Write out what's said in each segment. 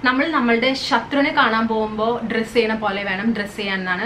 നമ്മൾ നമ്മളുടെ ശത്രുവിനെ കാണാൻ പോകുമ്പോൾ ഡ്രസ്സ് ചെയ്യണ പോലെ വേണം ഡ്രസ്സ് ചെയ്യാൻ എന്നാണ്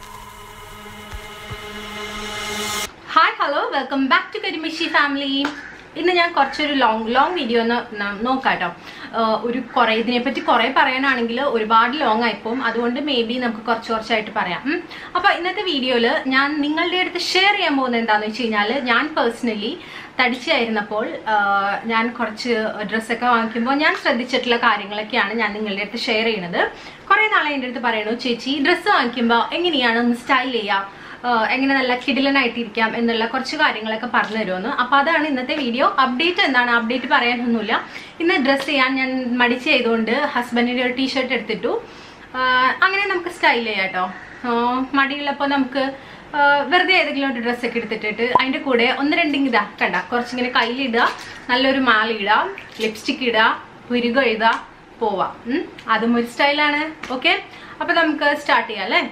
hi hello welcome back to Karimishi family ഇന്ന് ഞാൻ കുറച്ചൊരു ലോങ് ലോങ് വീഡിയോ ഒന്ന് ന- നോക്കാം കേട്ടോ ആഹ് ഒരു കുറേ ഇതിനെപ്പറ്റി കുറേ പറയാനാണെങ്കിൽ ഒരുപാട് ലോങ് ആയിപ്പോവും അതുകൊണ്ട് മേ ബി നമുക്ക് കുറച്ച് കുറച്ചായിട്ട് പറയാം ഉം. അപ്പോൾ ഇന്നത്തെ വീഡിയോയിൽ ഞാൻ നിങ്ങളുടെ അടുത്ത് ഷെയർ ചെയ്യാൻ പോകുന്നത് എന്താണെന്ന് വെച്ച് കഴിഞ്ഞാൽ ഞാൻ പേഴ്സണലി തടിച്ചായിരുന്നപ്പോൾ ആഹ് ഞാൻ കുറച്ച് ഡ്രസ്സൊക്കെ വാങ്ങിക്കുമ്പോൾ ഞാൻ ശ്രദ്ധിച്ചിട്ടുള്ള കാര്യങ്ങളൊക്കെയാണ് ഞാൻ നിങ്ങളുടെ അടുത്ത് ഷെയർ ചെയ്യുന്നത് കുറേ നാളെ എൻ്റെ അടുത്ത് പറയണു ചേച്ചി ഡ്രസ്സ് വാങ്ങിക്കുമ്പോൾ എങ്ങനെയാണ് ഒന്ന് സ്റ്റൈൽ ചെയ്യുക ആഹ് എങ്ങനെ നല്ല കിടിലനായിട്ടിരിക്കാം എന്നുള്ള കുറച്ച് കാര്യങ്ങളൊക്കെ പറഞ്ഞു തരുമെന്ന് അപ്പൊ അതാണ് ഇന്നത്തെ വീഡിയോ അപ്ഡേറ്റ് എന്താണ് അപ്ഡേറ്റ് പറയാനൊന്നുമില്ല ഇന്ന് ഡ്രസ്സ് ചെയ്യാൻ ഞാൻ മടിച്ച് ചെയ്തുകൊണ്ട് ഹസ്ബൻഡിന്റെ ഒരു ടീഷർട്ട് എടുത്തിട്ടു ആഹ് അങ്ങനെ നമുക്ക് സ്റ്റൈൽ ചെയ്യാം കേട്ടോ ആഹ് മടിയുള്ളപ്പോൾ നമുക്ക് ആഹ് വെറുതെ ഏതെങ്കിലും ഒരു ഡ്രസ്സൊക്കെ എടുത്തിട്ടിട്ട് അതിന്റെ കൂടെ ഒന്ന് രണ്ടിങ് ഇതാ കണ്ട കുറച്ചിങ്ങനെ കയ്യിലിടുക നല്ലൊരു മാല ഇടുക ലിപ്സ്റ്റിക് ഇടുക പുരുക എഴുതുക പോവാം ഉം. അതും ഒരു സ്റ്റൈലാണ് ഓക്കെ അപ്പൊ നമുക്ക് സ്റ്റാർട്ട് ചെയ്യാം അല്ലേ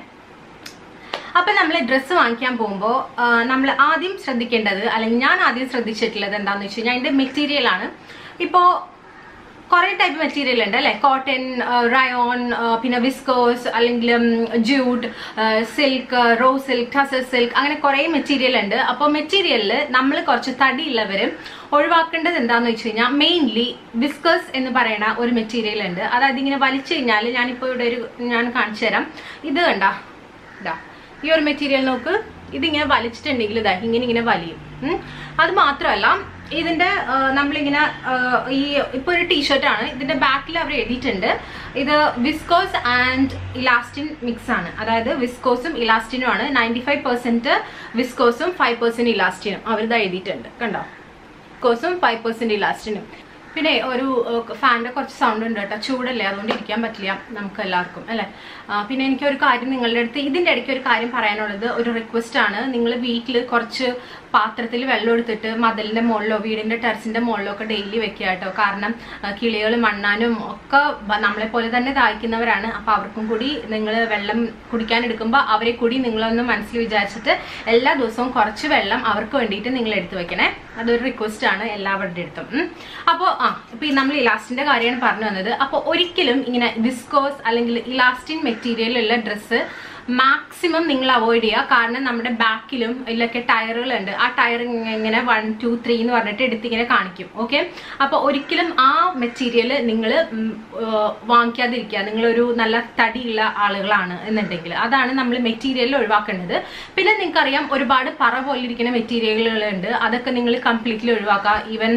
അപ്പൊ നമ്മൾ ഡ്രസ്സ് വാങ്ങിക്കാൻ പോകുമ്പോൾ നമ്മൾ ആദ്യം ശ്രദ്ധിക്കേണ്ടത് അല്ലെങ്കിൽ ഞാൻ ആദ്യം ശ്രദ്ധിച്ചിട്ടുള്ളത് എന്താന്ന് വെച്ച് കഴിഞ്ഞാൽ അതിന്റെ മെറ്റീരിയൽ ആണ് ഇപ്പോ കുറെ ടൈപ്പ് മെറ്റീരിയൽ ഉണ്ട് അല്ലെ കോട്ടൺ റയോൺ പിന്നെ വിസ്കോസ് അല്ലെങ്കിൽ jute silk raw silk tussar silk അങ്ങനെ കുറെ മെറ്റീരിയൽ ഉണ്ട് അപ്പോൾ മെറ്റീരിയലിൽ നമ്മൾ കുറച്ച് തടിയുള്ളവരും ഒഴിവാക്കേണ്ടത് എന്താന്ന് വെച്ച് കഴിഞ്ഞാൽ മെയിൻലി വിസ്കസ് എന്ന് പറയുന്ന ഒരു മെറ്റീരിയൽ ഉണ്ട് അതായത് ഇങ്ങനെ വലിച്ചു കഴിഞ്ഞാൽ ഞാനിപ്പോൾ ഇവിടെ ഒരു ഞാൻ കാണിച്ചു തരാം ഇത് കണ്ട ഇതാ ഈ ഒരു മെറ്റീരിയൽ നോക്ക് ഇതിങ്ങനെ വലിച്ചിട്ടുണ്ടെങ്കിൽ ഇതാ ഇങ്ങനെ ഇങ്ങനെ വലിയും ഉം. അത് മാത്രമല്ല ഇതിന്റെ ആ, നമ്മളിങ്ങനെ ആ, ഈ ഇപ്പൊ ഒരു ടീഷർട്ട് ആണ് ഇതിന്റെ ബാക്കിൽ അവർ എഴുതിയിട്ടുണ്ട് ഇത് വിസ്കോസ് ആൻഡ് ഇലാസ്റ്റിൻ മിക്സ് ആണ് അതായത് വിസ്കോസും ഇലാസ്റ്റിനും ആണ് നയൻറ്റി ഫൈവ് പെർസെന്റ് വിസ്കോസും ഫൈവ് പെർസെന്റ് ഇലാസ്റ്റിനും അവരിത് എഴുതിയിട്ടുണ്ട് കണ്ടോ വിസ്കോസും ഫൈവ് പെർസെന്റ് ഇലാസ്റ്റിനും പിന്നെ ഒരു ഫാനിന്റെ കുറച്ച് സൗണ്ട് ഉണ്ട് കേട്ടോ ചൂടല്ലേ അതുകൊണ്ട് ഇരിക്കാൻ പറ്റില്ല നമുക്ക് എല്ലാവർക്കും അല്ലെ ആ, പിന്നെ എനിക്ക് ഒരു കാര്യം നിങ്ങളുടെ അടുത്ത് ഇതിന്റെ ഇടയ്ക്ക് ഒരു കാര്യം പറയാനുള്ളത് ഒരു റിക്വസ്റ്റ് ആണ് നിങ്ങൾ വീട്ടിൽ കുറച്ച് പാത്രത്തിൽ വെള്ളം എടുത്തിട്ട് മതിലിന്റെ മുകളിലോ വീടിന്റെ ടെറസിന്റെ മുകളിലോ ഒക്കെ ഡെയിലി വെക്കുക കേട്ടോ കാരണം കിളികൾ മണ്ണാനും ഒക്കെ ബ- നമ്മളെ പോലെ തന്നെ ദാഹിക്കുന്നവരാണ് അപ്പൊ അവർക്കും കൂടി നിങ്ങൾ വെള്ളം കുടിക്കാൻ എടുക്കുമ്പോൾ അവരെ കൂടി നിങ്ങളൊന്ന് മനസ്സിൽ വിചാരിച്ചിട്ട് എല്ലാ ദിവസവും കുറച്ച് വെള്ളം അവർക്ക് വേണ്ടിയിട്ട് നിങ്ങൾ എടുത്തു വെക്കണേ അതൊരു റിക്വസ്റ്റ് ആണ് എല്ലാവരുടെ അടുത്തും ഉം. അപ്പോൾ ആ ഇപ്പൊ ഈ നമ്മൾ ഇലാസ്റ്റിന്റെ കാര്യമാണ് പറഞ്ഞു വന്നത് അപ്പോൾ ഒരിക്കലും ഇങ്ങനെ വിസ്കോസ് അല്ലെങ്കിൽ ഇലാസ്റ്റിൻ മെറ്റീരിയലുള്ള ഡ്രസ്സ് മാക്സിമം നിങ്ങൾ അവോയ്ഡ് ചെയ്യുക കാരണം നമ്മുടെ ബാക്കിലും ഇതിലൊക്കെ ടയറുകളുണ്ട് ആ ടയർ ഇങ്ങനെ വൺ ടു ത്രീ എന്ന് പറഞ്ഞിട്ട് എടുത്തിങ്ങനെ കാണിക്കും ഓക്കെ അപ്പോൾ ഒരിക്കലും ആ മെറ്റീരിയൽ നിങ്ങൾ വാങ്ങിക്കാതിരിക്കുക നിങ്ങളൊരു നല്ല തടിയുള്ള ആളുകളാണ് എന്നുണ്ടെങ്കിൽ അതാണ് നമ്മൾ മെറ്റീരിയൽ ഒഴിവാക്കേണ്ടത് പിന്നെ നിങ്ങൾക്കറിയാം ഒരുപാട് പറ പോലെ ഇരിക്കുന്ന മെറ്റീരിയലുകളുണ്ട് അതൊക്കെ നിങ്ങൾ കംപ്ലീറ്റ്ലി ഒഴിവാക്കുക ഈവൻ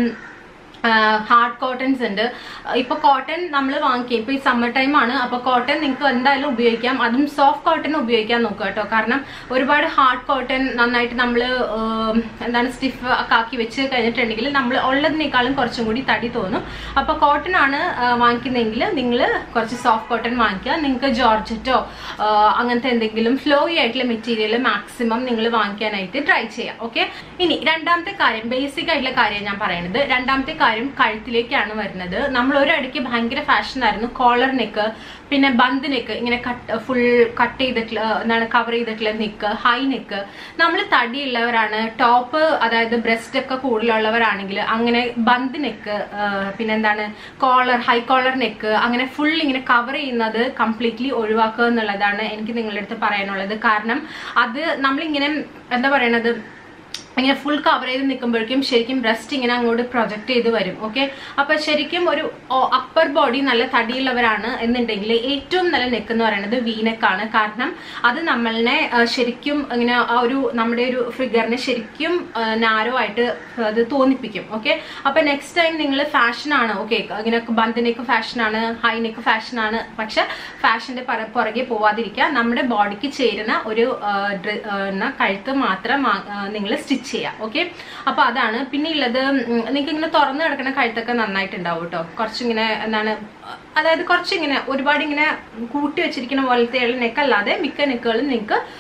ഹാർഡ് കോട്ടൺസ് ഉണ്ട് ഇപ്പൊ കോട്ടൺ നമ്മൾ വാങ്ങിക്കുക ഇപ്പൊ ഈ സമ്മർ ടൈം ആണ് അപ്പൊ കോട്ടൺ നിങ്ങൾക്ക് എന്തായാലും ഉപയോഗിക്കാം അതും സോഫ്റ്റ് കോട്ടൺ ഉപയോഗിക്കാൻ നോക്കുക കേട്ടോ കാരണം ഒരുപാട് ഹാർഡ് കോട്ടൺ നന്നായിട്ട് നമ്മൾ എന്താണ് സ്റ്റിഫ് ഒക്കെ ആക്കി വെച്ച് കഴിഞ്ഞിട്ടുണ്ടെങ്കിൽ നമ്മൾ ഉള്ളതിനേക്കാളും കുറച്ചും കൂടി തടി തോന്നും അപ്പൊ കോട്ടൺ ആണ് ആ, വാങ്ങിക്കുന്നതെങ്കിൽ നിങ്ങൾ കുറച്ച് സോഫ്റ്റ് കോട്ടൺ വാങ്ങിക്കുക നിങ്ങൾക്ക് ജോർജറ്റോ അങ്ങനത്തെ എന്തെങ്കിലും ഫ്ലോയി ആയിട്ടുള്ള മെറ്റീരിയൽ മാക്സിമം നിങ്ങൾ വാങ്ങിക്കാനായിട്ട് ട്രൈ ചെയ്യാം ഓക്കെ ഇനി രണ്ടാമത്തെ കാര്യം ബേസിക് ആയിട്ടുള്ള കാര്യം ഞാൻ പറയുന്നത് രണ്ടാമത്തെ കാര്യം കഴുത്തിലേക്കാണ് വരുന്നത് നമ്മൾ ഒരിടയ്ക്ക് ഭയങ്കര ഫാഷൻ ആയിരുന്നു കോളർ നെക്ക് പിന്നെ ബന്ദ് നെക്ക് ഇങ്ങനെ കട്ട് ഫുൾ കട്ട് ചെയ്തിട്ടുള്ള എന്താണ് കവർ ചെയ്തിട്ടുള്ള നെക്ക് ഹൈ നെക്ക് നമ്മൾ തടിയുള്ളവരാണ് ടോപ്പ് അതായത് ബ്രസ്റ്റ് ഒക്കെ കൂടുതലുള്ളവരാണെങ്കിൽ അങ്ങനെ ബന്ദ് നെക്ക് പിന്നെന്താണ് കോളർ ഹൈ കോളർ നെക്ക് അങ്ങനെ ഫുൾ ഇങ്ങനെ കവർ ചെയ്യുന്നത് കംപ്ലീറ്റ്ലി ഒഴിവാക്കുക എന്നുള്ളതാണ് എനിക്ക് നിങ്ങളുടെ അടുത്ത് പറയാനുള്ളത് കാരണം അത് നമ്മളിങ്ങനെ എന്താ പറയണത് ഇങ്ങനെ ഫുൾ കവർ ചെയ്ത് നിൽക്കുമ്പോഴേക്കും ശരിക്കും ബ്രസ്റ്റ് ഇങ്ങനെ അങ്ങോട്ട് പ്രൊജക്ട് ചെയ്ത് വരും ഓക്കെ അപ്പൊ ശരിക്കും ഒരു അപ്പർ ബോഡി നല്ല തടിയുള്ളവരാണ് എന്നുണ്ടെങ്കിൽ ഏറ്റവും നല്ല നെക്ക് എന്ന് പറയുന്നത് വീനെക്കാണ് കാരണം അത് നമ്മളെ ആ, ശരിക്കും ഇങ്ങനെ ആ ഒരു നമ്മുടെ ഒരു ഫിഗറിനെ ശരിക്കും നാരോ ആയിട്ട് അത് തോന്നിപ്പിക്കും ഓക്കെ അപ്പൊ നെക്സ്റ്റ് ടൈം നിങ്ങൾ ഫാഷൻ ആണ് ഓക്കെ ഇങ്ങനെ ബന്ധിനേക്ക് ഫാഷൻ ആണ് ഹൈനെക്ക് ഫാഷൻ ആണ് പക്ഷെ ഫാഷന്റെ പുറകെ പോവാതിരിക്കുക നമ്മുടെ ബോഡിക്ക് ചേരുന്ന ഒരു ആ, ഡ്ര- ആ, എന്നാ കഴുത്ത് മാത്രം നിങ്ങൾ സ്റ്റിച്ച് ചെയ്യാം ഓക്കെ അപ്പൊ അതാണ് പിന്നെ ഉള്ളത് നിങ്ങൾക്ക് ഇങ്ങനെ തുറന്നു കിടക്കുന്ന കഴുത്തൊക്കെ നന്നായിട്ടുണ്ടാവും കേട്ടോ കുറച്ചിങ്ങനെ എന്താണ് അതായത് കുറച്ചിങ്ങനെ ഒരുപാട് ഇങ്ങനെ കൂട്ടി വെച്ചിരിക്കുന്ന പോലത്തെ നെക്കല്ലാതെ മിക്ക നെക്കുകളും നിങ്ങൾക്ക്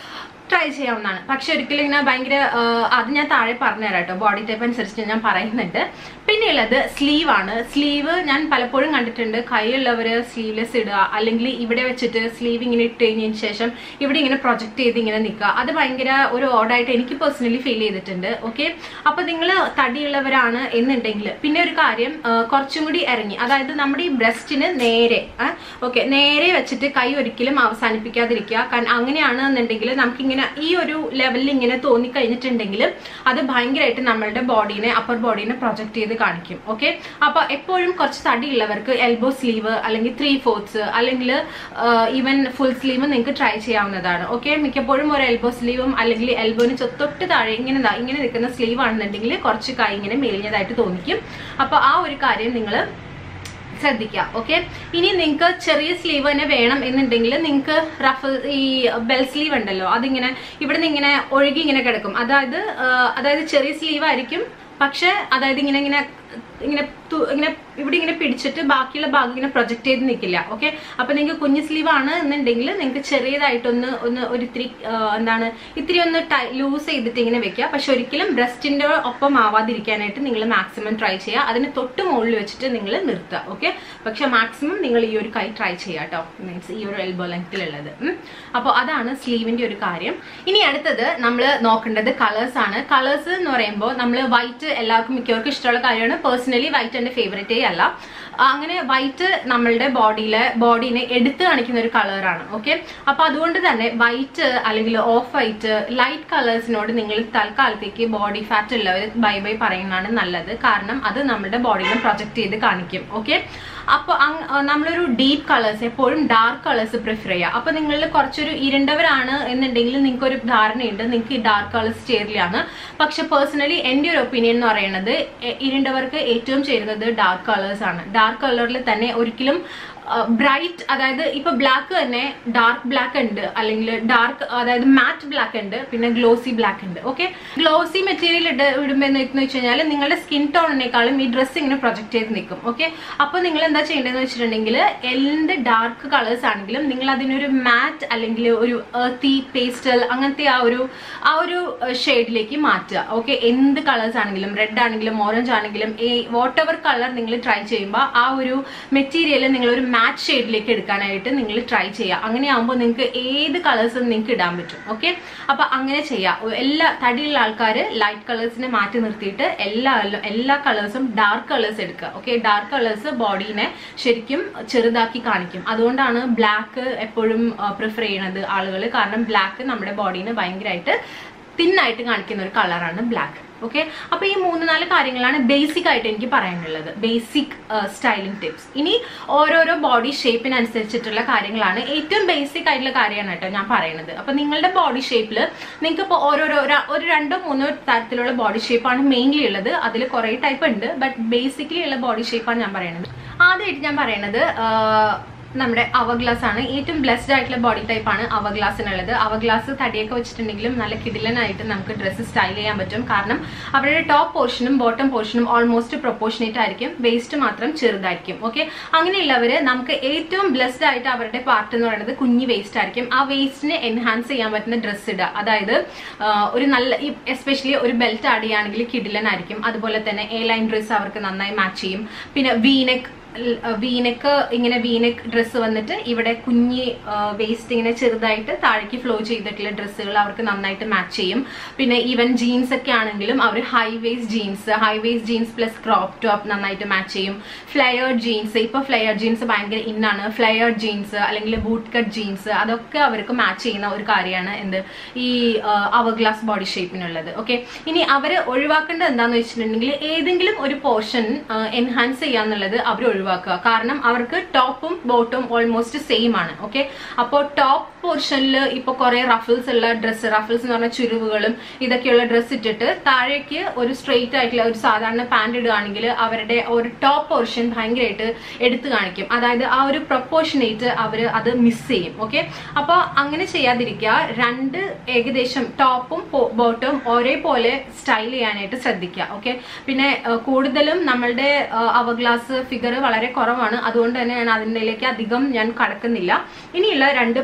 ട്രൈ ചെയ്യാവുന്നതാണ് പക്ഷെ ഒരിക്കലും ഇങ്ങനെ ഭയങ്കര ആ, അത് ഞാൻ താഴെ പറഞ്ഞുതരാം കേട്ടോ ബോഡി ടൈപ്പ് അനുസരിച്ച് ഞാൻ പറയുന്നുണ്ട് പിന്നെ ഉള്ളത് സ്ലീവ് ആണ് സ്ലീവ് ഞാൻ പലപ്പോഴും കണ്ടിട്ടുണ്ട് കൈയുള്ളവര് സ്ലീവ്ലെസ് ഇടുക അല്ലെങ്കിൽ ഇവിടെ വെച്ചിട്ട് സ്ലീവ് ഇങ്ങനെ ഇട്ട് കഴിഞ്ഞതിന് ശേഷം ഇവിടെ ഇങ്ങനെ പ്രൊജക്ട് ചെയ്ത് ഇങ്ങനെ നിൽക്കുക അത് ഭയങ്കര ഒരു ഓഡായിട്ട് എനിക്ക് പേഴ്സണലി ഫീൽ ചെയ്തിട്ടുണ്ട് ഓക്കെ അപ്പൊ നിങ്ങൾ തടിയുള്ളവരാണ് എന്നുണ്ടെങ്കിൽ പിന്നെ ഒരു കാര്യം ആ, കുറച്ചും കൂടി ഇറങ്ങി അതായത് നമ്മുടെ ഈ ബ്രസ്റ്റിന് നേരെ ഓക്കെ നേരെ വെച്ചിട്ട് കൈ ഒരിക്കലും അവസാനിപ്പിക്കാതിരിക്കുക കാരണം അങ്ങനെയാണ് എന്നുണ്ടെങ്കിൽ നമുക്കിങ്ങനെ ഈ ഒരു ലെവലിൽ ഇങ്ങനെ തോന്നി കഴിഞ്ഞിട്ടുണ്ടെങ്കിൽ അത് ഭയങ്കരമായിട്ട് നമ്മളുടെ ബോഡീനെ അപ്പർ ബോഡീനെ പ്രൊജക്ട് ചെയ്ത് കാണിക്കും ഓക്കെ അപ്പൊ എപ്പോഴും കുറച്ച് തടിയുള്ളവർക്ക് എൽബോ സ്ലീവ് അല്ലെങ്കിൽ ത്രീ ഫോർത്ത്സ് അല്ലെങ്കിൽ ഈവൻ ഫുൾ സ്ലീവ് നിങ്ങൾക്ക് ട്രൈ ചെയ്യാവുന്നതാണ് ഓക്കെ മിക്കപ്പോഴും ഒരു എൽബോ സ്ലീവും അല്ലെങ്കിൽ എൽബോന് തൊട്ട് താഴെ ഇങ്ങനെ ദാ ഇങ്ങനെ നിൽക്കുന്ന സ്ലീവ് ആണെന്നുണ്ടെങ്കിൽ കുറച്ച് കൈ ഇങ്ങനെ മെലിഞ്ഞതായിട്ട് തോന്നിക്കും അപ്പൊ ആ ഒരു കാര്യം നിങ്ങൾ ശ്രദ്ധിക്കുക ഓക്കെ ഇനി നിങ്ങൾക്ക് ചെറിയ സ്ലീവ് തന്നെ വേണം എന്നുണ്ടെങ്കിൽ നിങ്ങൾക്ക് റഫ് ഈ ബെൽ സ്ലീവ് ഉണ്ടല്ലോ അതിങ്ങനെ ഇവിടെ നിന്ന് ഇങ്ങനെ ഒഴുകി ഇങ്ങനെ കിടക്കും അതായത് ആ, അതായത് ചെറിയ സ്ലീവ് ആയിരിക്കും പക്ഷെ അതായത് ഇങ്ങനെ ഇങ്ങനെ ഇങ്ങനെ തു- ഇങ്ങനെ ഇവിടെ ഇങ്ങനെ പിടിച്ചിട്ട് ബാക്കിയുള്ള ഭാഗം ഇങ്ങനെ പ്രൊജക്ട് ചെയ്ത് നിൽക്കില്ല ഓക്കെ അപ്പൊ നിങ്ങൾക്ക് കുഞ്ഞു സ്ലീവ് ആണ് എന്നുണ്ടെങ്കിൽ നിങ്ങൾക്ക് ചെറിയതായിട്ടൊന്ന് ഒന്ന് ഒരു ഇത്തിരി ആ, എന്താണ് ഇത്തിരി ഒന്ന് ലൂസ് ചെയ്തിട്ട് ഇങ്ങനെ വെക്കുക പക്ഷെ ഒരിക്കലും ബ്രസ്റ്റിന്റെ ഒപ്പം ആവാതിരിക്കാനായിട്ട് നിങ്ങൾ മാക്സിമം ട്രൈ ചെയ്യുക അതിന് തൊട്ട് മുകളിൽ വെച്ചിട്ട് നിങ്ങൾ നിർത്തുക ഓക്കെ പക്ഷെ മാക്സിമം നിങ്ങൾ ഈ ഒരു കൈ ട്രൈ ചെയ്യുക കേട്ടോ മീൻസ് ഈ ഒരു എൽബോ ലെങ്ത്തിലുള്ളത് അപ്പോൾ അതാണ് സ്ലീവിന്റെ ഒരു കാര്യം ഇനി അടുത്തത് നമ്മൾ നോക്കേണ്ടത് കളേഴ്സ് ആണ് കളേഴ്സ് എന്ന് പറയുമ്പോൾ നമ്മൾ വൈറ്റ് എല്ലാവർക്കും മിക്കവർക്കും ഇഷ്ടമുള്ള കാര്യമാണ് പേഴ്സണലി വൈറ്റ് എൻ്റെ ഫേവറേറ്റേ അല്ല അങ്ങനെ വൈറ്റ് നമ്മളുടെ ബോഡിയിലെ ബോഡീനെ എടുത്തു കാണിക്കുന്ന ഒരു കളറാണ് ഓക്കെ അപ്പൊ അതുകൊണ്ട് തന്നെ വൈറ്റ് അല്ലെങ്കിൽ ഓഫ് വൈറ്റ് ലൈറ്റ് കളേഴ്സിനോട് നിങ്ങൾ തൽക്കാലത്തേക്ക് ബോഡി ഫാറ്റ് ഉള്ളവർ ബൈ ബൈ പറയുന്നതാണ് നല്ലത് കാരണം അത് നമ്മുടെ ബോഡീനെ പ്രൊജക്ട് ചെയ്ത് കാണിക്കും ഓക്കെ അപ്പൊ അങ്- ആ, നമ്മളൊരു ഡീപ്പ് കളേഴ്സ് എപ്പോഴും ഡാർക്ക് കളേഴ്സ് പ്രിഫർ ചെയ്യുക അപ്പൊ നിങ്ങൾ കുറച്ചൊരു ഇരുണ്ടവരാണ് എന്നുണ്ടെങ്കിൽ നിങ്ങൾക്ക് ഒരു ധാരണയുണ്ട് നിങ്ങൾക്ക് ഈ ഡാർക്ക് കളേഴ്സ് ചേരില്ലാന്ന് പക്ഷെ പേഴ്സണലി എൻ്റെ ഒരു ഒപ്പീനിയൻ എന്ന് പറയുന്നത് എ- ഇരുണ്ടവർക്ക് ഏറ്റവും ചേരുന്നത് ഡാർക്ക് കളേഴ്സ് ആണ് ഡാർക്ക് കളറിൽ തന്നെ ഒരിക്കലും ബ്രൈറ്റ് അതായത് ഇപ്പൊ ബ്ലാക്ക് തന്നെ ഡാർക്ക് ബ്ലാക്ക് ഉണ്ട് അല്ലെങ്കിൽ ഡാർക്ക് അതായത് മാറ്റ് ബ്ലാക്ക് ഉണ്ട് പിന്നെ ഗ്ലോസി ബ്ലാക്ക് ഉണ്ട് ഓക്കെ ഗ്ലോസി മെറ്റീരിയൽ ഇട ഇടുമ്പോൾ എന്ന് വെച്ച് കഴിഞ്ഞാൽ നിങ്ങളുടെ സ്കിൻ ടോണിനേക്കാളും ഈ ഡ്രസ്സ് ഇങ്ങനെ പ്രൊജക്ട് ചെയ്ത് നിൽക്കും ഓക്കെ അപ്പൊ നിങ്ങൾ എന്താ ചെയ്യേണ്ടതെന്ന് വെച്ചിട്ടുണ്ടെങ്കിൽ എന്ത് ഡാർക്ക് കളേഴ്സ് ആണെങ്കിലും നിങ്ങൾ അതിനൊരു മാറ്റ് അല്ലെങ്കിൽ ഒരു എർത്തി പേസ്റ്റൽ അങ്ങനത്തെ ആ ഒരു ആ ഒരു ഷെയ്ഡിലേക്ക് മാറ്റുക ഓക്കെ എന്ത് കളേഴ്സ് ആണെങ്കിലും റെഡ് ആണെങ്കിലും ഓറഞ്ച് ആണെങ്കിലും ഈ വാട്ട് എവർ കളർ നിങ്ങൾ ട്രൈ ചെയ്യുമ്പോൾ ആ ഒരു മെറ്റീരിയൽ നിങ്ങൾ ഒരു മാറ്റ് ഷെയ്ഡിലേക്ക് എടുക്കാനായിട്ട് നിങ്ങൾ ട്രൈ ചെയ്യുക അങ്ങനെ ആകുമ്പോൾ നിങ്ങൾക്ക് ഏത് കളേഴ്സും നിങ്ങൾക്ക് ഇടാൻ പറ്റും ഓക്കെ അപ്പൊ അങ്ങനെ ചെയ്യുക എല്ലാ തടിയുള്ള ആൾക്കാർ ലൈറ്റ് കളേഴ്സിനെ മാറ്റി നിർത്തിയിട്ട് എല്ലാ എല്ലാ കളേഴ്സും ഡാർക്ക് കളേഴ്സ് എടുക്കുക ഓക്കെ ഡാർക്ക് കളേഴ്സ് ബോഡീനെ ശരിക്കും ചെറുതാക്കി കാണിക്കും അതുകൊണ്ടാണ് ബ്ലാക്ക് എപ്പോഴും പ്രിഫർ ചെയ്യണത് ആളുകൾ കാരണം ബ്ലാക്ക് നമ്മുടെ ബോഡീനെ ഭയങ്കരമായിട്ട് തിന്നായിട്ട് കാണിക്കുന്ന ഒരു കളറാണ് ബ്ലാക്ക് ഓക്കെ അപ്പൊ ഈ മൂന്ന് നാല് കാര്യങ്ങളാണ് ബേസിക് ആയിട്ട് എനിക്ക് പറയാനുള്ളത് ബേസിക് സ്റ്റൈലിംഗ് ടിപ്സ് ഇനി ഓരോരോ ബോഡി ഷേപ്പിനനുസരിച്ചിട്ടുള്ള കാര്യങ്ങളാണ് ഏറ്റവും ബേസിക് ആയിട്ടുള്ള കാര്യമാണ് കേട്ടോ ഞാൻ പറയുന്നത് അപ്പൊ നിങ്ങളുടെ ബോഡി ഷേപ്പിൽ നിങ്ങൾക്ക് ഇപ്പോൾ ഓരോരോ ര- ഒരു രണ്ടോ മൂന്നോ തരത്തിലുള്ള ബോഡി ഷേപ്പാണ് മെയിൻലി ഉള്ളത് അതിൽ കുറേ ടൈപ്പ് ഉണ്ട് ബട്ട് ബേസിക്കലി ഉള്ള ബോഡി ഷേപ്പാണ് ഞാൻ പറയുന്നത് ആദ്യമായിട്ട് ഞാൻ പറയുന്നത് ആഹ്, നമ്മുടെ അവഗ്ലാസ് ആണ് ഏറ്റവും ബ്ലെസ്ഡ് ആയിട്ടുള്ള ബോഡി ടൈപ്പ് ആണ് അവഗ്ലാസിനുള്ളത് അവഗ്ലാസ് തടിയൊക്കെ വെച്ചിട്ടുണ്ടെങ്കിലും നല്ല കിടിലനായിട്ട് നമുക്ക് ഡ്രസ്സ് സ്റ്റൈൽ ചെയ്യാൻ പറ്റും കാരണം അവരുടെ ടോപ്പ് പോർഷനും ബോട്ടം പോർഷനും ഓൾമോസ്റ്റ് പ്രൊപ്പോർഷനേറ്റ് ആയിരിക്കും വേസ്റ്റ് മാത്രം ചെറുതായിരിക്കും ഓക്കെ അങ്ങനെയുള്ളവര് നമുക്ക് ഏറ്റവും ബ്ലെസ്ഡ് ആയിട്ട് അവരുടെ പാർട്ട് എന്ന് പറയുന്നത് കുഞ്ഞി വേസ്റ്റ് ആയിരിക്കും ആ വേസ്റ്റിനെ എൻഹാൻസ് ചെയ്യാൻ പറ്റുന്ന ഡ്രസ്സ് ഇടുക അതായത് ആ, ഒരു നല്ല എസ്പെഷ്യലി ഒരു ബെൽറ്റ് ആഡ് ചെയ്യുകയാണെങ്കിൽ കിടിലനായിരിക്കും അതുപോലെ തന്നെ എ ലൈൻ ഡ്രസ്സ് അവർക്ക് നന്നായി മാച്ച് ചെയ്യും പിന്നെ വീനെക്ക് വീനെക്ക് ഇങ്ങനെ വീനെക്ക് ഡ്രസ്സ് വന്നിട്ട് ഇവിടെ കുഞ്ഞി വേസ്റ്റ് ഇങ്ങനെ ചെറുതായിട്ട് താഴേക്ക് ഫ്ലോ ചെയ്തിട്ടുള്ള ഡ്രസ്സുകൾ അവർക്ക് നന്നായിട്ട് മാച്ച് ചെയ്യും പിന്നെ ഈവൻ ജീൻസ് ഒക്കെ ആണെങ്കിലും അവർ high waist jeans high waist jeans plus crop top നന്നായിട്ട് മാച്ച് ചെയ്യും ഫ്ലെയർഡ് ജീൻസ് ഇപ്പൊ ഫ്ലെയർ ജീൻസ് ഭയങ്കര ഇന്നാണ് ഫ്ലെയർഡ് ജീൻസ് അല്ലെങ്കിൽ ബൂട്ട് കട്ട് ജീൻസ് അതൊക്കെ അവർക്ക് മാച്ച് ചെയ്യുന്ന ഒരു കാര്യമാണ് എന്ത് ഈ അവർ ഗ്ലാസ് ബോഡി ഷേപ്പിനുള്ളത് ഓക്കെ ഇനി അവർ ഒഴിവാക്കേണ്ടത് എന്താന്ന് വെച്ചിട്ടുണ്ടെങ്കിൽ ഏതെങ്കിലും ഒരു പോർഷൻ എൻഹാൻസ് ചെയ്യാന്നുള്ളത് അവർ ഒഴിവാക്കുക കാരണം അവർക്ക് ടോപ്പും ബോട്ടും ഓൾമോസ്റ്റ് സെയിം ആണ് ഓക്കെ അപ്പോൾ ടോപ്പ് പോർഷനിൽ ഇപ്പോൾ കുറെ റഫിൾസ് ഉള്ള ഡ്രസ്സ് റഫിൾസ് എന്ന് പറഞ്ഞ ചുരുവുകളും ഇതൊക്കെയുള്ള ഡ്രസ്സ് ഇട്ടിട്ട് താഴേക്ക് ഒരു സ്ട്രെയിറ്റ് ആയിട്ടുള്ള ഒരു സാധാരണ പാൻറ് ഇടുകയാണെങ്കിൽ അവരുടെ ഒരു ടോപ്പ് പോർഷൻ ഭയങ്കരമായിട്ട് എടുത്തു കാണിക്കും അതായത് ആ ഒരു പ്രൊപ്പോർഷനേറ്റ് അവർ അത് മിസ് ചെയ്യും ഓക്കെ അപ്പോൾ അങ്ങനെ ചെയ്യാതിരിക്കുക രണ്ട് ഏകദേശം ടോപ്പും ബോട്ടും ഒരേപോലെ സ്റ്റൈൽ ചെയ്യാനായിട്ട് ശ്രദ്ധിക്കുക ഓക്കെ പിന്നെ ആ, കൂടുതലും നമ്മളുടെ അവർ ഗ്ലാസ് ഫിഗർ വളരെ കുറവാണ് അതുകൊണ്ട് തന്നെ ഞാൻ അതിലേക്ക് അധികം ഞാൻ കടക്കുന്നില്ല ഇനിയുള്ള രണ്ട് പോർഷൻ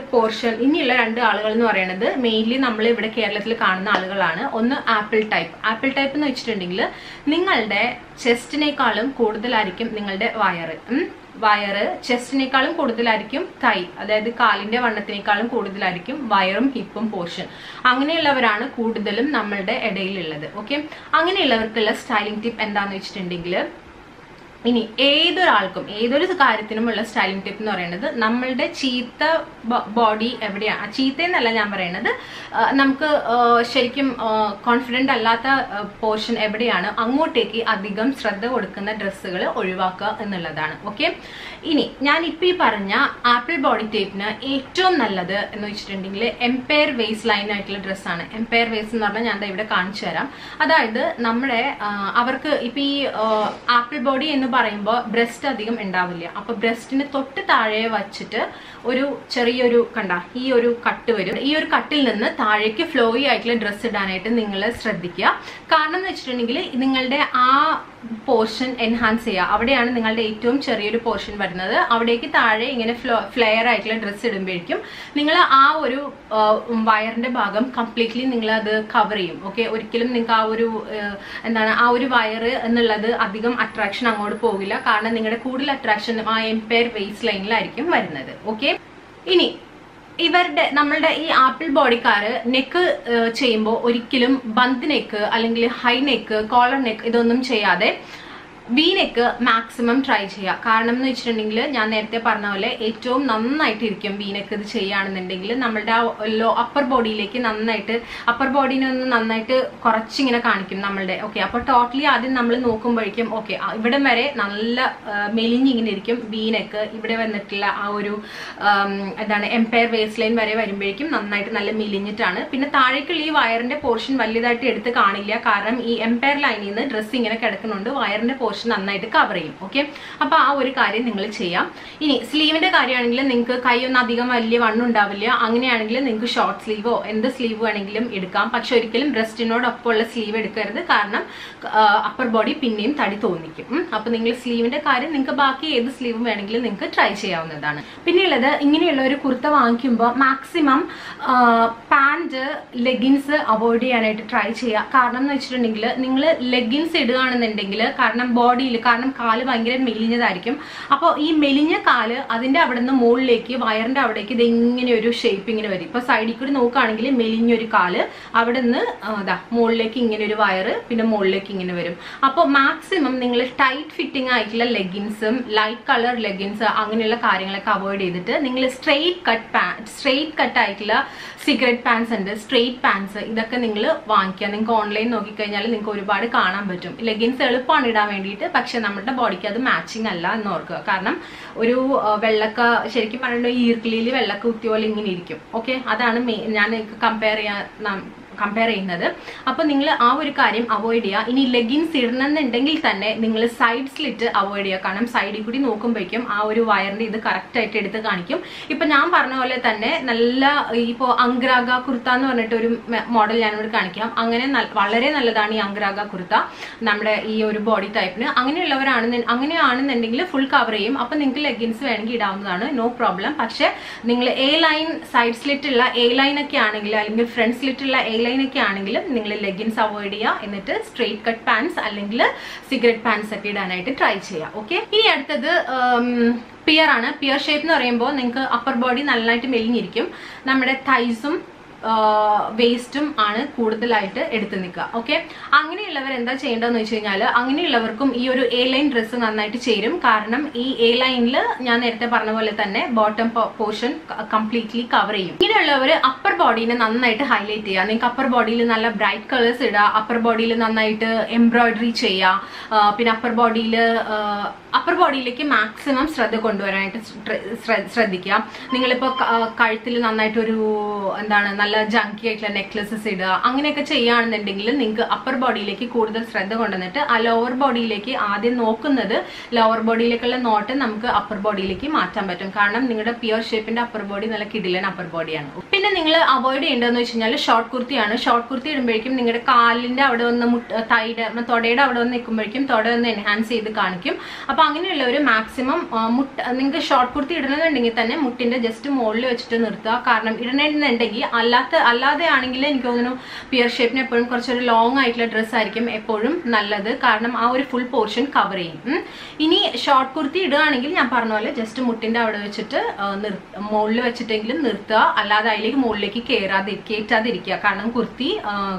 പോർഷൻ ഇനിയുള്ള രണ്ട് ആളുകൾ എന്ന് പറയുന്നത് മെയിൻലി നമ്മൾ ഇവിടെ കേരളത്തിൽ കാണുന്ന ആളുകളാണ് ഒന്ന് ആപ്പിൾ ടൈപ്പ് ആപ്പിൾ ടൈപ്പ് എന്ന് വെച്ചിട്ടുണ്ടെങ്കിൽ നിങ്ങളുടെ ചെസ്റ്റിനേക്കാളും കൂടുതലായിരിക്കും നിങ്ങളുടെ വയറ് ഉം. വയറ് ചെസ്റ്റിനേക്കാളും കൂടുതലായിരിക്കും കൈ അതായത് കാലിന്റെ വണ്ണത്തിനേക്കാളും കൂടുതലായിരിക്കും വയറും ഹിപ്പും പോർഷൻ അങ്ങനെയുള്ളവരാണ് കൂടുതലും നമ്മളുടെ ഇടയിലുള്ളത് ഓക്കെ അങ്ങനെയുള്ളവർക്കുള്ള സ്റ്റൈലിംഗ് ടിപ്പ് എന്താന്ന് വെച്ചിട്ടുണ്ടെങ്കിൽ ഇനി ഏതൊരാൾക്കും ഏതൊരു കാര്യത്തിനുമുള്ള സ്റ്റൈലിംഗ് ടിപ്പ് എന്ന് പറയുന്നത് നമ്മളുടെ ചീത്ത ബോഡി എവിടെയാണ് ആ ചീത്ത എന്നല്ല ഞാൻ പറയുന്നത് ആ, നമുക്ക് ആ, ശരിക്കും കോൺഫിഡൻ്റ് അല്ലാത്ത പോർഷൻ എവിടെയാണ് അങ്ങോട്ടേക്ക് അധികം ശ്രദ്ധ കൊടുക്കുന്ന ഡ്രസ്സുകൾ ഒഴിവാക്കുക എന്നുള്ളതാണ് ഓക്കെ ഇനി ഞാൻ ഇപ്പം ഈ പറഞ്ഞ ആപ്പിൾ ബോഡി ടൈപ്പിന് ഏറ്റവും നല്ലത് എന്ന് വെച്ചിട്ടുണ്ടെങ്കിൽ എംപയർ വേസ് ലൈൻ ആയിട്ടുള്ള ഡ്രസ്സാണ് എംപയർ വേസ് എന്ന് പറഞ്ഞാൽ ഞാൻ ദാ ഇവിടെ കാണിച്ചു തരാം അതായത് നമ്മുടെ ആ, അവർക്ക് ഇപ്പം ഈ ആപ്പിൾ ബോഡി എന്ന് പറയുമ്പോൾ ബ്രസ്റ്റ് അധികം ഉണ്ടാവില്ല അപ്പൊ ബ്രസ്റ്റിന് തൊട്ട് താഴെ വച്ചിട്ട് ഒരു ചെറിയൊരു കണ്ട ഈ ഒരു കട്ട് വരും ഈ ഒരു കട്ടിൽ നിന്ന് താഴേക്ക് ഫ്ലോയി ആയിട്ടുള്ള ഡ്രസ്സ് ഇടാനായിട്ട് നിങ്ങൾ ശ്രദ്ധിക്കുക കാരണം എന്ന് വെച്ചിട്ടുണ്ടെങ്കിൽ നിങ്ങളുടെ ആ പോർഷൻ എൻഹാൻസ് ചെയ്യുക അവിടെയാണ് നിങ്ങളുടെ ഏറ്റവും ചെറിയൊരു പോർഷൻ വരുന്നത് അവിടേക്ക് താഴെ ഇങ്ങനെ ഫ്ലോ ഫ്ലെയർ ആയിട്ടുള്ള ഡ്രസ്സ് ഇടുമ്പോഴേക്കും നിങ്ങൾ ആ ഒരു ആ, വയറിന്റെ ഭാഗം കംപ്ലീറ്റ്ലി നിങ്ങൾ അത് കവർ ചെയ്യും ഓക്കെ ഒരിക്കലും നിങ്ങൾക്ക് ആ ഒരു ആ, എന്താണ് ആ ഒരു വയറ് എന്നുള്ളത് അധികം അട്രാക്ഷൻ അങ്ങോട്ട് പോകില്ല കാരണം നിങ്ങളുടെ കൂടുതൽ അട്രാക്ഷൻ ആ എംപയർ വേസ്റ്റ് ലൈനിലായിരിക്കും വരുന്നത് ഓക്കെ ഇനി ഇവരുടെ നമ്മളുടെ ഈ ആപ്പിൾ ബോഡിക്കാര് നെക്ക് ചെയ്യുമ്പോൾ ഒരിക്കലും ബന്ദ് നെക്ക് അല്ലെങ്കിൽ ഹൈ നെക്ക് കോളർ നെക്ക് ഇതൊന്നും ചെയ്യാതെ വി നെക്ക് മാക്സിമം ട്രൈ ചെയ്യുക കാരണം എന്ന് വെച്ചിട്ടുണ്ടെങ്കിൽ ഞാൻ നേരത്തെ പറഞ്ഞ പോലെ ഏറ്റവും നന്നായിട്ടിരിക്കും വി നെക്ക് ഇത് ചെയ്യുകയാണെന്നുണ്ടെങ്കിൽ നമ്മളുടെ ആ ലോ അപ്പർ ബോഡിയിലേക്ക് നന്നായിട്ട് അപ്പർ ബോഡീനെ ഒന്ന് നന്നായിട്ട് കുറച്ചിങ്ങനെ കാണിക്കും നമ്മളുടെ ഓക്കെ അപ്പോൾ ടോട്ടലി ആദ്യം നമ്മൾ നോക്കുമ്പോഴേക്കും ഓക്കെ ഇവിടെ വരെ നല്ല ആ, മെലിഞ്ഞിങ്ങനെ ഇരിക്കും വി നെക്ക് ഇവിടെ വന്നിട്ടുള്ള ആ ഒരു ആം, എന്താണ് എംപയർ വേസ്റ്റ് ലൈൻ വരെ വരുമ്പോഴേക്കും നന്നായിട്ട് നല്ല മെലിഞ്ഞിട്ടാണ് പിന്നെ താഴേക്കുള്ള ഈ വയറിന്റെ പോർഷൻ വലിയതായിട്ട് എടുത്ത് കാണില്ല കാരണം ഈ എംപയർ ലൈനിൽ നിന്ന് ഡ്രസ്സ് ഇങ്ങനെ കിടക്കുന്നുണ്ട് വയറിന്റെ പോർഷൻ നന്നായിട്ട് കവർ ചെയ്യും ഓക്കെ അപ്പൊ ആ ഒരു കാര്യം നിങ്ങൾ ചെയ്യാം ഇനി സ്ലീവിന്റെ കാര്യമാണെങ്കിൽ നിങ്ങൾക്ക് കൈയൊന്നും അധികം വലിയ വണ്ണം ഉണ്ടാവില്ല അങ്ങനെയാണെങ്കിൽ നിങ്ങൾക്ക് ഷോർട്ട് സ്ലീവോ എന്ത് സ്ലീവ് വേണമെങ്കിലും എടുക്കാം പക്ഷെ ഒരിക്കലും ബ്രസ്റ്റിനോടൊപ്പമുള്ള സ്ലീവ് എടുക്കരുത് കാരണം അപ്പർ ബോഡി പിന്നെയും തടി തോന്നിക്കും ഉം. അപ്പൊ നിങ്ങൾ സ്ലീവിന്റെ കാര്യം നിങ്ങൾക്ക് ബാക്കി ഏത് സ്ലീവും വേണമെങ്കിലും നിങ്ങൾക്ക് ട്രൈ ചെയ്യാവുന്നതാണ് പിന്നെയുള്ളത് ഇങ്ങനെയുള്ള ഒരു കുർത്ത വാങ്ങിക്കുമ്പോൾ മാക്സിമം പാൻറ് ലെഗിൻസ് അവോയ്ഡ് ചെയ്യാനായിട്ട് ട്രൈ ചെയ്യുക കാരണം എന്ന് വെച്ചിട്ടുണ്ടെങ്കിൽ നിങ്ങൾ ലെഗിൻസ് ഇടുകയാണെന്നുണ്ടെങ്കിൽ കാരണം ബോഡിയിൽ കാരണം കാല് ഭയങ്കര മെലിഞ്ഞതായിരിക്കും അപ്പോൾ ഈ മെലിഞ്ഞ കാല് അതിന്റെ അവിടെ നിന്ന് മുകളിലേക്ക് വയറിന്റെ അവിടേക്ക് ഇത് ഇങ്ങനെ ഒരു ഷേപ്പ് ഇങ്ങനെ വരും ഇപ്പൊ സൈഡിൽ കൂടി നോക്കുകയാണെങ്കിൽ മെലിഞ്ഞൊരു കാല് അവിടെ നിന്ന് ഇതാ മുകളിലേക്ക് ഇങ്ങനെ ഒരു വയറ് പിന്നെ മുകളിലേക്ക് ഇങ്ങനെ വരും അപ്പോൾ മാക്സിമം നിങ്ങൾ ടൈറ്റ് ഫിറ്റിംഗ് ആയിട്ടുള്ള ലെഗിൻസും ലൈറ്റ് കളർ ലെഗിൻസ് അങ്ങനെയുള്ള കാര്യങ്ങളൊക്കെ അവോയ്ഡ് ചെയ്തിട്ട് നിങ്ങൾ straight cut pant straight cut ആയിട്ടുള്ള സിഗരറ്റ് പാൻസ് ഉണ്ട് സ്ട്രെയിറ്റ് പാൻസ് ഇതൊക്കെ നിങ്ങൾ വാങ്ങിക്കുക നിങ്ങൾക്ക് ഓൺലൈൻ നോക്കിക്കഴിഞ്ഞാൽ നിങ്ങൾക്ക് ഒരുപാട് കാണാൻ പറ്റും ലെഗിൻസ് എളുപ്പമാണ് ഇടാൻ വേണ്ടിയിട്ട് പക്ഷെ നമ്മുടെ ബോഡിക്ക് അത് മാച്ചിങ് അല്ല എന്ന് ഓർക്കുക കാരണം ഒരു ആ, വെള്ളക്ക ശരിക്കും പറയുന്നത് ഈർക്കിളിയിൽ വെള്ളക്ക കുത്തിയ പോലെ ഇങ്ങനെ ഇരിക്കും ഓക്കെ അതാണ് മെയിൻ ഞാൻ കമ്പയർ ചെയ്യാൻ നം- കമ്പയർ ചെയ്യുന്നത് അപ്പൊ നിങ്ങൾ ആ ഒരു കാര്യം അവോയ്ഡ് ചെയ്യുക ഇനി ലെഗിൻസ് ഇടണമെന്നുണ്ടെങ്കിൽ തന്നെ നിങ്ങൾ സൈഡ് സ്ലിറ്റ് അവോയ്ഡ് ചെയ്യുക കാരണം സൈഡിൽ കൂടി നോക്കുമ്പോഴേക്കും ആ ഒരു വയറിന്റെ ഇത് കറക്റ്റ് ആയിട്ട് എടുത്ത് കാണിക്കും ഇപ്പൊ ഞാൻ പറഞ്ഞ പോലെ തന്നെ നല്ല ഇപ്പോ അങ്രാഗ കുർത്ത എന്ന് പറഞ്ഞിട്ട് ഒരു മോഡൽ ഞാനിവിടെ കാണിക്കാം അങ്ങനെ നൽ- വളരെ നല്ലതാണ് ഈ അങ്രാഗ കുർത്ത നമ്മുടെ ഈ ഒരു ബോഡി ടൈപ്പിന് അങ്ങനെയുള്ളവരാണ് അങ്ങനെയാണെന്നുണ്ടെങ്കിൽ ഫുൾ കവർ ചെയ്യും അപ്പൊ നിങ്ങൾക്ക് ലെഗിൻസ് വേണമെങ്കിൽ ഇടാവുന്നതാണ് നോ പ്രോബ്ലം പക്ഷെ നിങ്ങൾ എ ലൈൻ സൈഡ് സ്ലിറ്റ് ഉള്ള എ ലൈൻ ഒക്കെ ആണെങ്കിൽ അല്ലെങ്കിൽ ഫ്രണ്ട് സ്ലിറ്റ് ഉള്ള എ ലൈൻ ഒക്കെ ആണെങ്കിലും നിങ്ങൾ ലെഗിൻസ് അവോയ്ഡ് ചെയ്യുക എന്നിട്ട് സ്ട്രെയിറ്റ് കട്ട് പാൻസ് അല്ലെങ്കിൽ സിഗരറ്റ് പാൻസ് ഒക്കെ ഇടാനായിട്ട് ട്രൈ ചെയ്യുക ഓക്കെ ഇനി അടുത്തത് പിയർ ആണ് പിയർ ഷേപ്പ് എന്ന് പറയുമ്പോൾ നിങ്ങൾക്ക് അപ്പർ ബോഡി നന്നായിട്ട് മെലിഞ്ഞിരിക്കും നമ്മുടെ തൈസും വേസ്റ്റും ആണ് കൂടുതലായിട്ട് എടുത്തു നിൽക്കുക ഓക്കെ അങ്ങനെയുള്ളവർ എന്താ ചെയ്യേണ്ടതെന്ന് വെച്ച് കഴിഞ്ഞാൽ അങ്ങനെയുള്ളവർക്കും ഈ ഒരു എ ലൈൻ ഡ്രസ്സ് നന്നായിട്ട് ചേരും കാരണം ഈ എ ലൈനിൽ ഞാൻ നേരത്തെ പറഞ്ഞ പോലെ തന്നെ ബോട്ടം പോർഷൻ കംപ്ലീറ്റ്ലി കവർ ചെയ്യും ഇങ്ങനെയുള്ളവർ അപ്പർ ബോഡീനെ നന്നായിട്ട് ഹൈലൈറ്റ് ചെയ്യുക നിങ്ങൾക്ക് അപ്പർ ബോഡിയിൽ നല്ല ബ്രൈറ്റ് കളേഴ്സ് ഇടുക അപ്പർ ബോഡിയിൽ നന്നായിട്ട് എംബ്രോയിഡറി ചെയ്യുക ആ, പിന്നെ അപ്പർ ബോഡിയിൽ അപ്പർ ബോഡിയിലേക്ക് മാക്സിമം ശ്രദ്ധ കൊണ്ടുവരാനായിട്ട് ശ്ര- ശ്ര- ശ്രദ്ധിക്കുക നിങ്ങളിപ്പോൾ കഴുത്തിൽ നന്നായിട്ട് ഒരു എന്താണ് നല്ല ജങ്കി ആയിട്ടുള്ള നെക്ലസസ് ഇടുക അങ്ങനെയൊക്കെ ചെയ്യുകയാണെന്നുണ്ടെങ്കിൽ നിങ്ങൾക്ക് അപ്പർ ബോഡിയിലേക്ക് കൂടുതൽ ശ്രദ്ധ കൊണ്ടുവന്നിട്ട് ആ ലോവർ ബോഡിയിലേക്ക് ആദ്യം നോക്കുന്നത് ലോവർ ബോഡിയിലേക്കുള്ള നോട്ട് നമുക്ക് അപ്പർ ബോഡിയിലേക്ക് മാറ്റാൻ പറ്റും കാരണം നിങ്ങളുടെ പിയർ ഷേപ്പിന്റെ അപ്പർ ബോഡി നല്ല കിടിലൻ അപ്പർ ബോഡിയാണ് പിന്നെ നിങ്ങൾ അവോയ്ഡ് ചെയ്യേണ്ടതെന്ന് വെച്ച് കഴിഞ്ഞാൽ ഷോർട്ട് കുർത്തിയാണ് ഷോർട്ട് കുർത്തി ഇടുമ്പോഴേക്കും നിങ്ങളുടെ കാലിന്റെ അവിടെ വന്ന് മുട്ട തൈയുടെ തുടയുടെ അവിടെ വന്ന് നിൽക്കുമ്പോഴേക്കും തുട ഒന്ന് എൻഹാൻസ് ചെയ്ത് കാണിക്കും അപ്പൊ അങ്ങനെയുള്ളവർ മാക്സിമം മുട്ട നിങ്ങൾക്ക് ഷോർട്ട് കുർത്തി ഇടണമെന്നുണ്ടെങ്കിൽ തന്നെ മുട്ടിന്റെ ജസ്റ്റ് മുകളിൽ വെച്ചിട്ട് നിർത്തുക കാരണം ഇടണമെന്നുണ്ടെങ്കിൽ അല്ലാത്ത അല്ലാതെ ആണെങ്കിൽ എനിക്ക് തോന്നുന്നു പിയർ ഷേപ്പിന് എപ്പോഴും കുറച്ചൊരു ലോങ് ആയിട്ടുള്ള ഡ്രസ്സ് ആയിരിക്കും എപ്പോഴും നല്ലത് കാരണം ആ ഒരു ഫുൾ പോർഷൻ കവർ ചെയ്യും ഉം. ഇനി ഷോർട്ട് കുർത്തി ഇടുകയാണെങ്കിൽ ഞാൻ പറഞ്ഞ പോലെ ജസ്റ്റ് മുട്ടിന്റെ അവിടെ വെച്ചിട്ട് മുകളിൽ വെച്ചിട്ടെങ്കിലും നിർത്തുക അല്ലാതെ അതിലേക്ക് മുകളിലേക്ക് കയറാതെ കയറ്റാതിരിക്കുക കാരണം കുർത്തി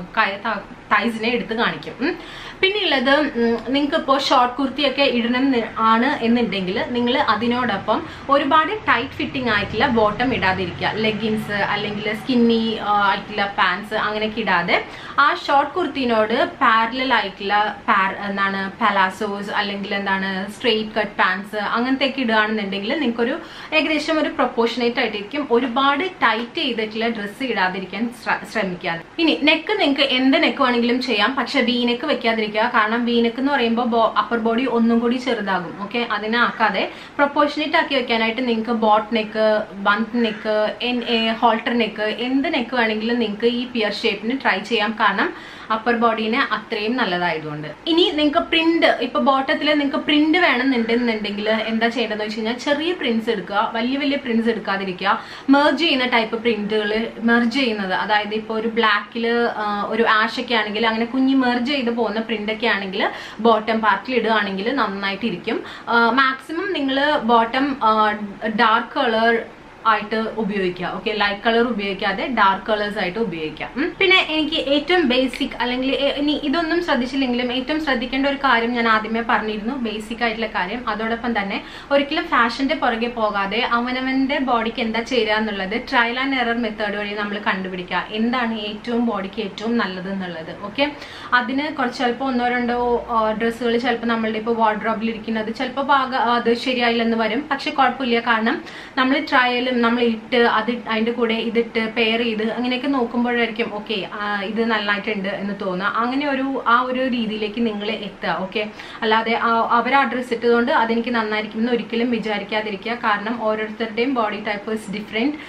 തൈസിനെ എടുത്ത് കാണിക്കും ഉം. പിന്നെ ഉള്ളത് നിങ്ങൾക്ക് ഇപ്പോൾ ഷോർട്ട് കുർത്തിയൊക്കെ ഇടണം എന്ന് ആണ് എന്നുണ്ടെങ്കിൽ നിങ്ങൾ അതിനോടൊപ്പം ഒരുപാട് ടൈറ്റ് ഫിറ്റിംഗ് ആയിട്ടുള്ള ബോട്ടം ഇടാതിരിക്കുക ലെഗിൻസ് അല്ലെങ്കിൽ സ്കിന്നി ആയിട്ടുള്ള പാൻസ് അങ്ങനെയൊക്കെ ഇടാതെ ആ ഷോർട്ട് കുർത്തിനോട് പാരലൽ ആയിട്ടുള്ള പാർ എന്താണ് പലാസോസ് അല്ലെങ്കിൽ എന്താണ് സ്ട്രെയിറ്റ് കട്ട് പാൻസ് അങ്ങനത്തെ ഒക്കെ ഇടുകയാണെന്നുണ്ടെങ്കിൽ നിങ്ങൾക്കൊരു ഏകദേശം ഒരു പ്രൊപ്പോർഷനേറ്റ് ആയിട്ടിരിക്കും ഒരുപാട് ടൈറ്റ് ചെയ്തിട്ടുള്ള ഡ്രസ്സ് ഇടാതിരിക്കാൻ ശ്ര- ശ്രമിക്കാതെ ഇനി നെക്ക് നിങ്ങൾക്ക് എന്ത് നെക്ക് വേണമെങ്കിലും ചെയ്യാം പക്ഷെ വീനെക്ക് വെക്കാതിരിക്കുക കാരണം വീനെക്ക് എന്ന് പറയുമ്പോൾ അപ്പർ ബോഡി ഒന്നും കൂടി ചെറുതാകും ഓക്കെ അതിനാക്കാതെ പ്രൊപ്പോർഷനേറ്റ് ആക്കി വെക്കാനായിട്ട് നിങ്ങൾക്ക് boat neck band neck halter neck എന്ത് നെക്ക് വേണമെങ്കിലും നിങ്ങൾക്ക് ഈ പിയർ ഷേപ്പിന് ട്രൈ ചെയ്യാം കാരണം അപ്പർ ബോഡീനെ അത്രയും നല്ലതായതുകൊണ്ട് ഇനി നിങ്ങൾക്ക് പ്രിന്റ് ഇപ്പൊ ബോട്ടത്തിൽ നിങ്ങൾക്ക് പ്രിന്റ് വേണമെന്നുണ്ടെന്നുണ്ടെങ്കിൽ എന്താ ചെയ്യേണ്ടതെന്ന് വെച്ച് കഴിഞ്ഞാൽ ചെറിയ പ്രിന്റ്സ് എടുക്കുക വലിയ വലിയ പ്രിന്റ്സ് എടുക്കാതിരിക്കുക മെർജ് ചെയ്യുന്ന ടൈപ്പ് പ്രിന്റുകൾ മെർജ് ചെയ്യുന്നത് അതായത് ഇപ്പോൾ ഒരു ബ്ലാക്കിൽ ഒരു ആഷ് ഒക്കെ ആണെങ്കിൽ അങ്ങനെ കുഞ്ഞി മെർജ് ചെയ്ത് പോകുന്ന പ്രിന്റ് ഒക്കെ ആണെങ്കിൽ ബോട്ടം പാർട്ടിൽ ഇടുകയാണെങ്കിൽ നന്നായിട്ട് ഇരിക്കും മാക്സിമം നിങ്ങൾ ബോട്ടം ഡാർക്ക് കളർ ആയിട്ട് ഉപയോഗിക്കുക ഓക്കെ ലൈറ്റ് കളർ ഉപയോഗിക്കാതെ ഡാർക്ക് കളേഴ്സ് ആയിട്ട് ഉപയോഗിക്കാം ഉം. പിന്നെ എനിക്ക് ഏറ്റവും ബേസിക് അല്ലെങ്കിൽ എ- ഇനി ഇതൊന്നും ശ്രദ്ധിച്ചില്ലെങ്കിലും ഏറ്റവും ശ്രദ്ധിക്കേണ്ട ഒരു കാര്യം ഞാൻ ആദ്യമേ പറഞ്ഞിരുന്നു ബേസിക് ആയിട്ടുള്ള കാര്യം അതോടൊപ്പം തന്നെ ഒരിക്കലും ഫാഷന്റെ പുറകെ പോകാതെ അവനവന്റെ ബോഡിക്ക് എന്താ ചേരുക എന്നുള്ളത് ട്രയൽ ആൻഡ് എറർ മെത്തേഡ് വഴി നമ്മൾ കണ്ടുപിടിക്കുക എന്താണ് ഏറ്റവും ബോഡിക്ക് ഏറ്റവും നല്ലത് എന്നുള്ളത് ഓക്കെ അതിന് കുറച്ച് ചിലപ്പോൾ ഒന്നോ രണ്ടോ ഡ്രസ്സുകൾ ചിലപ്പോൾ നമ്മളുടെ ഇപ്പോൾ വാർഡ്രോബിൽ ഇരിക്കുന്നത് ചിലപ്പോൾ പാക അത് ശരിയായില്ലെന്ന് വരും പക്ഷെ കുഴപ്പമില്ല കാരണം നമ്മൾ ട്രയലും നമ്മൾ ഇട്ട് അത് അതിന്റെ കൂടെ ഇതിട്ട് പെയർ ചെയ്ത് അങ്ങനെയൊക്കെ നോക്കുമ്പോഴായിരിക്കും ഓക്കെ ഇത് നന്നായിട്ടുണ്ട് എന്ന് തോന്നുക അങ്ങനെ ഒരു ആ ഒരു രീതിയിലേക്ക് നിങ്ങൾ എത്തുക ഓക്കെ അല്ലാതെ അവർ ആ ഡ്രസ്സ് ഇട്ടതുകൊണ്ട് അതെനിക്ക് നന്നായിരിക്കും എന്ന് ഒരിക്കലും വിചാരിക്കാതിരിക്കുക കാരണം ഓരോരുത്തരുടെയും ബോഡി ടൈപ്പ് ഇസ് ഡിഫറെൻറ്റ്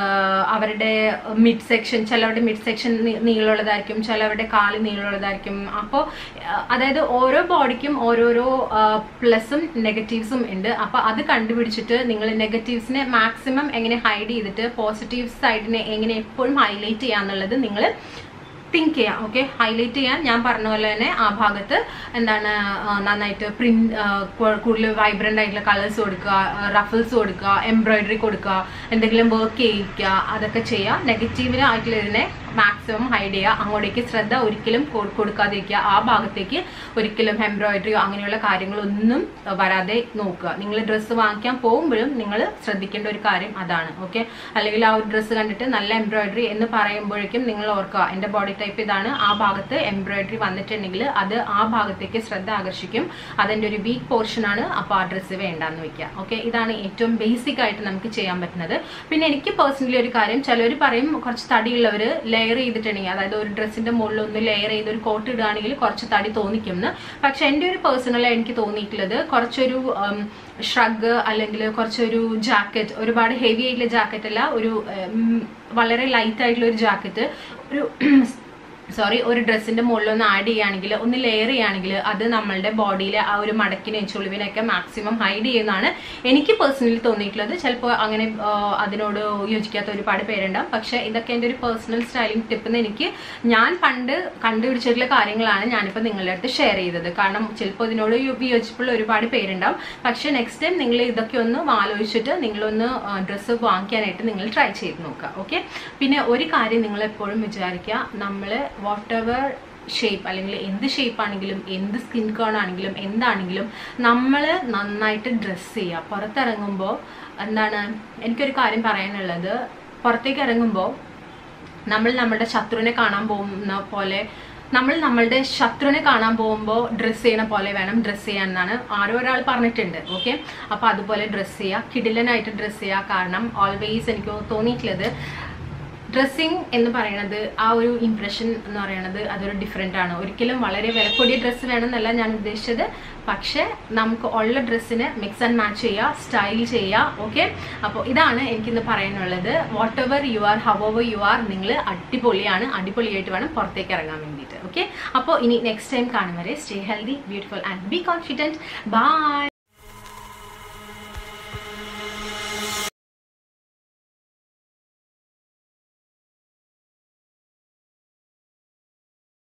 അവരുടെ മിഡ് സെക്ഷൻ ചിലവരുടെ മിഡ് സെക്ഷൻ നീളമുള്ളതായിരിക്കും ചിലവരുടെ കാല് നീളമുള്ളതായിരിക്കും അപ്പോൾ അതായത് ഓരോ ബോഡിക്കും ഓരോരോ പ്ലസും നെഗറ്റീവ്സും ഉണ്ട് അപ്പോൾ അത് കണ്ടുപിടിച്ചിട്ട് നിങ്ങൾ നെഗറ്റീവ്സിനെ മാക്സിമം എങ്ങനെ ഹൈഡ് ചെയ്തിട്ട് പോസിറ്റീവ് സൈഡിനെ എങ്ങനെ എപ്പോഴും ഹൈലൈറ്റ് ചെയ്യാന്നുള്ളത് നിങ്ങൾ തിങ്ക് ചെയ്യാം ഓക്കെ ഹൈലൈറ്റ് ചെയ്യാൻ ഞാൻ പറഞ്ഞ പോലെ തന്നെ ആ ഭാഗത്ത് എന്താണ് ആ, നന്നായിട്ട് പ്രിന്റ് കൂടുതൽ വൈബ്രന്റ് ആയിട്ടുള്ള കളേഴ്സ് കൊടുക്കുക റഫിൾസ് കൊടുക്കുക എംബ്രോയിഡറി കൊടുക്കുക എന്തെങ്കിലും വർക്ക് ചെയ്യിക്കുക അതൊക്കെ ചെയ്യുക നെഗറ്റീവിന് ആയിട്ടുള്ള ഇതിനെ മാക്സിമം ഹൈഡ് ചെയ്യുക അങ്ങോട്ടേക്ക് ശ്രദ്ധ ഒരിക്കലും കൊ- കൊടുക്കാതിരിക്കുക ആ ഭാഗത്തേക്ക് ഒരിക്കലും എംബ്രോയിഡറിയോ അങ്ങനെയുള്ള കാര്യങ്ങളൊന്നും വരാതെ നോക്കുക നിങ്ങൾ ഡ്രസ്സ് വാങ്ങിക്കാൻ പോകുമ്പോഴും നിങ്ങൾ ശ്രദ്ധിക്കേണ്ട ഒരു കാര്യം അതാണ് ഓക്കെ അല്ലെങ്കിൽ ആ ഒരു ഡ്രസ്സ് കണ്ടിട്ട് നല്ല എംബ്രോയിഡറി എന്ന് പറയുമ്പോഴേക്കും നിങ്ങൾ ഓർക്കുക എൻ്റെ ബോഡി ടൈപ്പ് ഇതാണ് ആ ഭാഗത്ത് എംബ്രോയിഡറി വന്നിട്ടുണ്ടെങ്കിൽ അത് ആ ഭാഗത്തേക്ക് ശ്രദ്ധ ആകർഷിക്കും അതിൻ്റെ ഒരു വീക്ക് പോർഷൻ ആണ് അപ്പോൾ ആ ഡ്രസ്സ് വേണ്ടാന്ന് വെക്കുക ഓക്കെ ഇതാണ് ഏറ്റവും ബേസിക് ആയിട്ട് നമുക്ക് ചെയ്യാൻ പറ്റുന്നത് പിന്നെ എനിക്ക് പേഴ്സണലി ഒരു കാര്യം ചിലർ പറയും കുറച്ച് തടിയുള്ളവർ ലെയർ ചെയ്തിട്ടുണ്ടെങ്കിൽ അതായത് ഒരു ഡ്രസ്സിന്റെ മുകളിൽ ഒന്ന് ലെയർ ചെയ്ത് ഒരു കോട്ട് ഇടുകയാണെങ്കിൽ കുറച്ച് തടി തോന്നിക്കും എന്ന് പക്ഷെ എൻ്റെ ഒരു പേഴ്സണൽ എനിക്ക് തോന്നിയിട്ടുള്ളത് കുറച്ചൊരു ഷ്രഗ് അല്ലെങ്കിൽ കുറച്ചൊരു ജാക്കറ്റ് ഒരുപാട് ഹെവി ആയിട്ടുള്ള ജാക്കറ്റ് അല്ല ഒരു ഉം, വളരെ ലൈറ്റ് ആയിട്ടുള്ള ഒരു ജാക്കറ്റ് ഒരു സോറി ഒരു ഡ്രസ്സിന്റെ മുകളിൽ ഒന്ന് ആഡ് ചെയ്യുകയാണെങ്കിൽ ഒന്ന് ലെയർ ചെയ്യുകയാണെങ്കിൽ അത് നമ്മളുടെ ബോഡിയിലെ ആ ഒരു മടക്കിനെയും ചുളിവിനെയൊക്കെ മാക്സിമം ഹൈഡ് ചെയ്യുന്നതാണ് എനിക്ക് പേഴ്സണലി തോന്നിയിട്ടുള്ളത് ചിലപ്പോൾ അങ്ങനെ ആ, അതിനോട് യോജിക്കാത്ത ഒരുപാട് പേരുണ്ടാവും പക്ഷെ ഇതൊക്കെ എൻ്റെ ഒരു പേഴ്സണൽ സ്റ്റൈലിംഗ് ടിപ്പ് എന്ന് എനിക്ക് ഞാൻ പണ്ട് കണ്ടുപിടിച്ചിട്ടുള്ള കാര്യങ്ങളാണ് ഞാനിപ്പോൾ നിങ്ങളുടെ അടുത്ത് ഷെയർ ചെയ്തത് കാരണം ചിലപ്പോൾ ഇതിനോട് യോ- വിയോജിപ്പുള്ള ഒരുപാട് പേരുണ്ടാവും പക്ഷെ നെക്സ്റ്റ് ടൈം നിങ്ങൾ ഇതൊക്കെ ഒന്ന് ആലോചിച്ചിട്ട് നിങ്ങളൊന്ന് ഡ്രസ്സ് വാങ്ങിക്കാനായിട്ട് നിങ്ങൾ ട്രൈ ചെയ്ത് നോക്കുക ഓക്കെ പിന്നെ ഒരു കാര്യം നിങ്ങൾ എപ്പോഴും വിചാരിക്കുക നമ്മൾ വാട്ട് എവർ ഷേപ്പ് അല്ലെങ്കിൽ എന്ത് ഷേപ്പ് ആണെങ്കിലും എന്ത് സ്കിൻ കോൺ ആണെങ്കിലും എന്താണെങ്കിലും നമ്മൾ നന്നായിട്ട് ഡ്രസ്സ് ചെയ്യുക പുറത്തിറങ്ങുമ്പോൾ എന്താണ് എനിക്കൊരു കാര്യം പറയാനുള്ളത് പുറത്തേക്ക് ഇറങ്ങുമ്പോൾ നമ്മൾ നമ്മുടെ ശത്രുവിനെ കാണാൻ പോകുന്ന പോലെ നമ്മൾ നമ്മളുടെ ശത്രുവിനെ കാണാൻ പോകുമ്പോൾ ഡ്രസ്സ് ചെയ്യണ പോലെ വേണം ഡ്രസ്സ് ചെയ്യാൻ എന്നാണ് ആരോ ഒരാൾ പറഞ്ഞിട്ടുണ്ട് ഓക്കെ അപ്പോൾ അതുപോലെ ഡ്രസ്സ് ചെയ്യുക കിടിലനായിട്ട് ഡ്രസ്സ് ചെയ്യുക കാരണം ഓൾവേസ് എനിക്ക് തോന്നിയിട്ടുള്ളത് ഡ്രസ്സിങ് എന്ന് പറയുന്നത് ആ ഒരു ഇംപ്രഷൻ എന്ന് പറയുന്നത് അതൊരു ഡിഫറെൻ്റ് ആണ് ഒരിക്കലും വളരെ വിലക്കൂടിയ ഡ്രസ്സ് വേണമെന്നല്ല ഞാൻ ഉദ്ദേശിച്ചത് പക്ഷേ നമുക്ക് ഉള്ള ഡ്രസ്സിന് മിക്സ് ആൻഡ് മാച്ച് ചെയ്യുക സ്റ്റൈൽ ചെയ്യുക ഓക്കെ അപ്പോൾ ഇതാണ് എനിക്കിന്ന് പറയാനുള്ളത് whatever you are however you are നിങ്ങൾ അടിപൊളിയാണ് അടിപൊളിയായിട്ട് വേണം പുറത്തേക്ക് ഇറങ്ങാൻ വേണ്ടിയിട്ട് ഓക്കെ അപ്പോൾ ഇനി നെക്സ്റ്റ് ടൈം കാണും വരെ stay healthy beautiful and be confident by